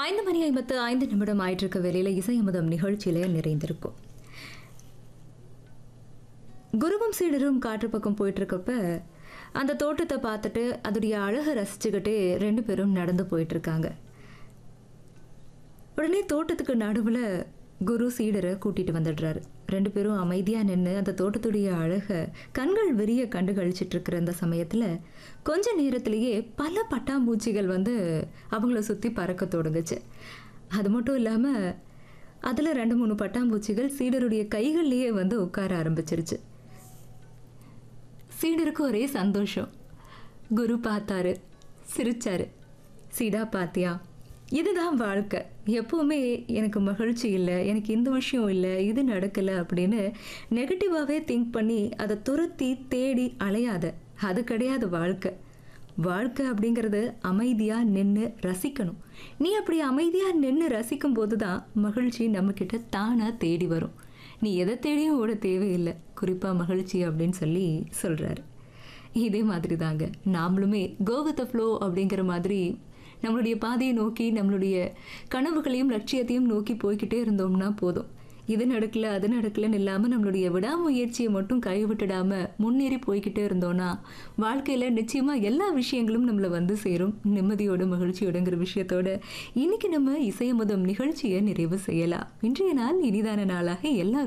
ஐந்து மணி ஐம்பத்து ஐந்து நிமிடம் ஆயிட்டிருக்க வேலையில் இசையமுதம் நிகழ்ச்சியில நிறைந்திருக்கும் குருவும் சீடரும் காற்று பக்கம் போயிட்டு இருக்கப்ப அந்த தோட்டத்தை பார்த்துட்டு அதோடைய அழகை ரசிச்சுக்கிட்டே ரெண்டு பேரும் நடந்து போயிட்டு இருக்காங்க உடனே தோட்டத்துக்கு நடுவில் குரு சீடரை கூட்டிட்டு வந்துடுறாரு ரெண்டு பேரும் அமைதியாக நின்று அந்த தோட்டத்துடைய அழகை கண்கள் விரிய கண்டு கழிச்சிட்டு இருக்கிற அந்த சமயத்தில் கொஞ்ச நேரத்திலேயே பல பட்டாம்பூச்சிகள் வந்து அவங்கள சுற்றி பறக்க தொடங்குச்சு அது மட்டும் இல்லாமல் அதில் ரெண்டு மூணு பட்டாம்பூச்சிகள் சீடருடைய கைகள்லேயே வந்து உட்கார ஆரம்பிச்சிருச்சு சீடருக்கு ஒரே சந்தோஷம் குரு பார்த்தாரு சிரிச்சாரு சீடா பாத்தியா இதுதான் வாழ்க்கை எப்போவுமே எனக்கு மகிழ்ச்சி இல்லை எனக்கு இந்த விஷயம் இல்லை இது நடக்கலை அப்படின்னு நெகட்டிவாகவே திங்க் பண்ணி அதை துரத்தி தேடி அலையாத அது கிடையாது வாழ்க்கை வாழ்க்கை அப்படிங்கிறது அமைதியாக நின்று ரசிக்கணும் நீ அப்படி அமைதியாக நின்று ரசிக்கும் போது தான் மகிழ்ச்சி நம்மக்கிட்ட தானாக தேடி வரும் நீ எதை தேடியும் ஓட தேவையில்லை குறிப்பாக மகிழ்ச்சி அப்படின்னு சொல்லி சொல்கிறாரு இதே மாதிரி தாங்க நாமளுமே கோ வித் ஃப்ளோ அப்படிங்கிற மாதிரி நம்மளுடைய பாதையை நோக்கி நம்மளுடைய கனவுகளையும் லட்சியத்தையும் நோக்கி போய்கிட்டே இருந்தோம்னா போதும் இது நடக்கல அது நடக்கலன்னு இல்லாமல் நம்மளுடைய விடாமுயற்சியை மட்டும் கைவிட்டுடாம முன்னேறி போய்கிட்டே இருந்தோம்னா வாழ்க்கையில் நிச்சயமாக எல்லா விஷயங்களும் நம்மளை வந்து சேரும் நிம்மதியோட மகிழ்ச்சியோடுங்கிற விஷயத்தோட இன்னைக்கு நம்ம இசையமுதம் நிகழ்ச்சியை நிறைவு செய்யலாம் இன்றைய நாள் இனிதான நாளாக எல்லாரும்